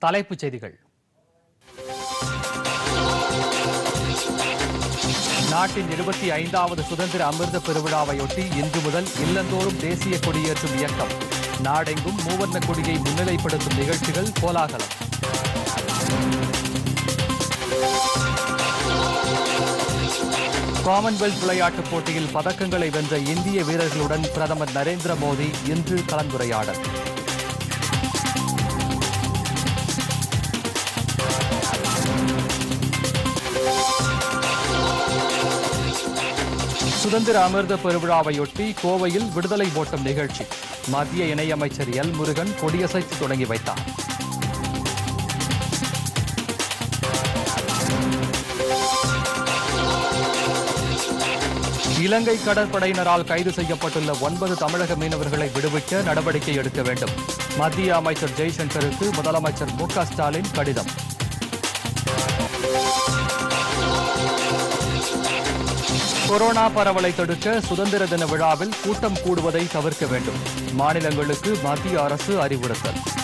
தலைப்புச் செய்திகள் நாட்டின் இருபத்தி ஐந்தாவது சுதந்திர அமிர்த பெருவிழாவையொட்டி இன்று முதல் இல்லந்தோறும் தேசிய கொடியேற்றும் இயக்கம் நாடெங்கும் மூவர்ண கொடியை முன்னிலைப்படுத்தும் நிகழ்ச்சிகள் கோலாகலம் காமன்வெல்த் விளையாட்டுப் போட்டியில் பதக்கங்களை வென்ற இந்திய வீரர்களுடன் பிரதமர் நரேந்திர மோடி இன்று கலந்துரையாடல் சுதந்திர அமிர்த பெருவிழாவையொட்டி கோவையில் விடுதலை ஓட்டம் நிகழ்ச்சி மத்திய இணையமைச்சர் எல் முருகன் கொடியசைத்து தொடங்கி வைத்தார் இலங்கை கடற்படையினரால் கைது செய்யப்பட்டுள்ள ஒன்பது தமிழக மீனவர்களை விடுவிக்க நடவடிக்கை எடுக்க வேண்டும் மத்திய அமைச்சர் ஜெய்சங்கருக்கு முதலமைச்சர் மு க ஸ்டாலின் கடிதம் கொரோனா பரவலை தடுக்க சுதந்திர தின விழாவில் கூட்டம் கூடுவதை தவிர்க்க வேண்டும் மாநிலங்களுக்கு மத்திய அரசு அறிவுறுத்தல்